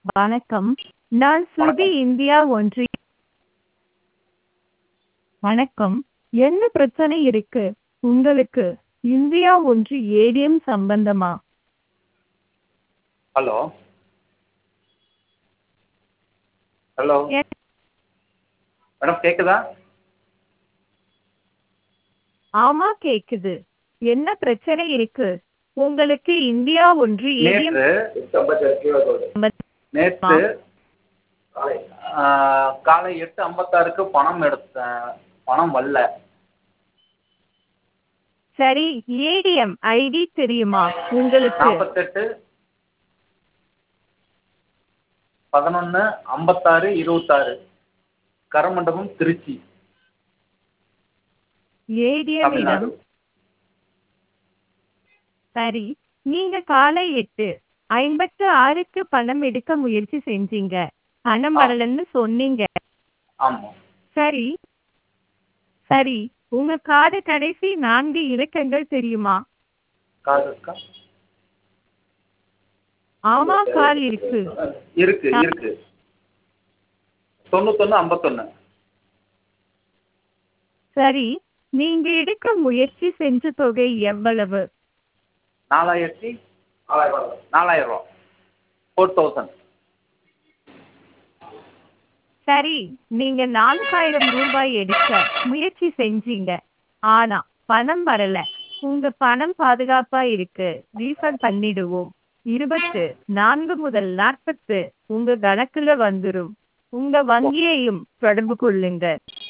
வணக்கம் நான் ஸ்ருதி வணக்கம் இந்தியா ஒன்றி வணக்கம் என்ன பிரச்சனை இருக்கு உங்களுக்கு இந்தியா ஒன்று ஏடிஎம் சம்பந்தமா ஹலோ ஹலோ எ- மேடம் கேட்குதா ஆமா கேக்குது என்ன பிரச்சனை இருக்கு உங்களுக்கு இந்தியா ஒன்று ஏடிஎம் நேற்று நேற்று காலை எட்டு ஐம்பத்தாறுக்கு பணம் எடுத்தேன் பணம் வரல சரி ஏடிஎம் ஐடி தெரியுமா உங்களுக்கு நாற்பத்தெட்டு பதினொன்று ஐம்பத்தாறு இருபத்தாறு கரமண்டபம் திருச்சி ஏடிஎம் தமிழ்நாடு இடம் சரி நீங்க காலை எட்டு ஐம்பத்து ஆறுக்கு பணம் எடுக்க முயற்சி செஞ்சீங்க பணம் ஆ வரலன்னு சொன்னீங்க ஆமாம் சரி சரி உங்க கார்டு கடைசி நான்கு இலக்கங்கள் தெரியுமா கார்டு இருக்கா ஆமா கார்டு இருக்கு இருக்கு ஆ, இருக்கு தொண்ணூத்தொன்று ஐம்பத்தொன்று சரி நீங்க எடுக்க முயற்சி செஞ்ச தொகை எவ்வளவு நாலாயிரத்தி நாலாயிரம் ரூபா ஃபோர் தௌசண்ட் சரி நீங்க நான்காயிரம் ரூபாய் எடுக்க முயற்சி செஞ்சீங்க ஆனா பணம் வரல உங்க பணம் பாதுகாப்பா இருக்கு ரீஃபண்ட் பண்ணிடுவோம் இருபத்து நான்கு முதல் நாற்பத்து உங்க கணக்குல வந்துரும் உங்க ஓ வங்கியையும் தொடர்பு கொள்ளுங்க